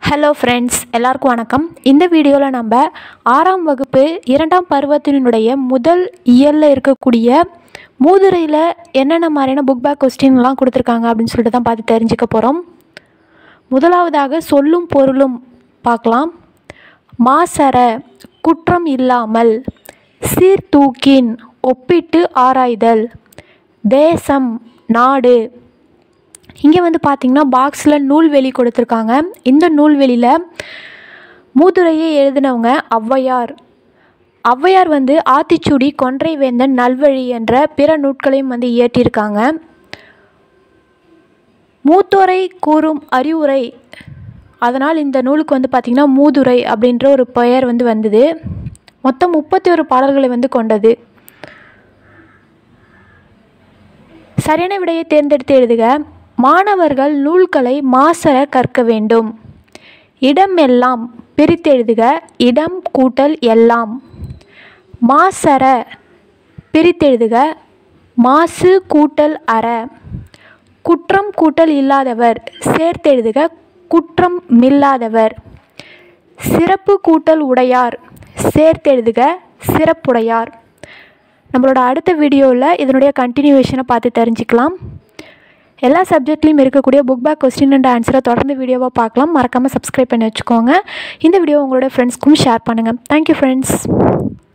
hello friends எல்லாருக்கும் வணக்கம் இந்த வீடியோவில் நம்ம ஆறாம் வகுப்பு இரண்டாம் பருவத்தினுடைய முதல் இயலில் இருக்கக்கூடிய மூதுரையில் என்னென்ன மாதிரியான புக் பேக் கொஸ்டின்லாம் கொடுத்துருக்காங்க அப்படின்னு சொல்லிட்டு தான் பார்த்து தெரிஞ்சுக்க போகிறோம் முதலாவதாக சொல்லும் பொருளும் பார்க்கலாம் மாசற குற்றம் இல்லாமல் சீர்தூக்கின் ஒப்பிட்டு ஆராய்தல் தேசம் நாடு இங்கே வந்து பார்த்திங்கன்னா பாக்ஸில் நூல்வெளி கொடுத்துருக்காங்க இந்த நூல்வெளியில் மூதுரையை எழுதினவங்க ஔவையார் ஔவையார் வந்து ஆத்திச்சூடி கொன்றை வேந்தன் நல்வழி என்ற பிற நூட்களையும் வந்து இயற்றியிருக்காங்க மூத்தோரை கூறும் அறிவுரை அதனால் இந்த நூலுக்கு வந்து பார்த்திங்கன்னா மூதுரை அப்படின்ற ஒரு பெயர் வந்து வந்தது மொத்தம் முப்பத்தி ஒரு பாடல்களை வந்து கொண்டது சரியான விடையை தேர்ந்தெடுத்து எழுதுக மாணவர்கள் நூல்களை மாசற கற்க வேண்டும் இடம் எல்லாம் பிரித்தெழுதுக இடம் கூட்டல் எல்லாம் மாசற பிரித்தெழுதுக மாசு கூட்டல் அற குற்றம் கூட்டல் இல்லாதவர் சேர்த்தெழுதுக குற்றம் மில்லாதவர் சிறப்பு கூட்டல் உடையார் சேர்த்தெழுதுக சிறப்புடையார் நம்மளோட அடுத்த வீடியோவில் இதனுடைய கண்டினியூவேஷனை பார்த்து தெரிஞ்சுக்கலாம் எல்லா சப்ஜெக்ட்லேயும் இருக்கக்கூடிய புக் பேக் கொஸ்டின் அண்ட் ஆன்சரை தொடர்ந்து வீடியோவாக பார்க்கலாம் மறக்காமல் சப்ஸ்கிரைப் பண்ணி வச்சுக்கோங்க இந்த வீடியோ உங்களோட ஃப்ரெண்ட்ஸ்க்கும் ஷேர் பண்ணுங்கள் தேங்க்யூ ஃப்ரெண்ட்ஸ்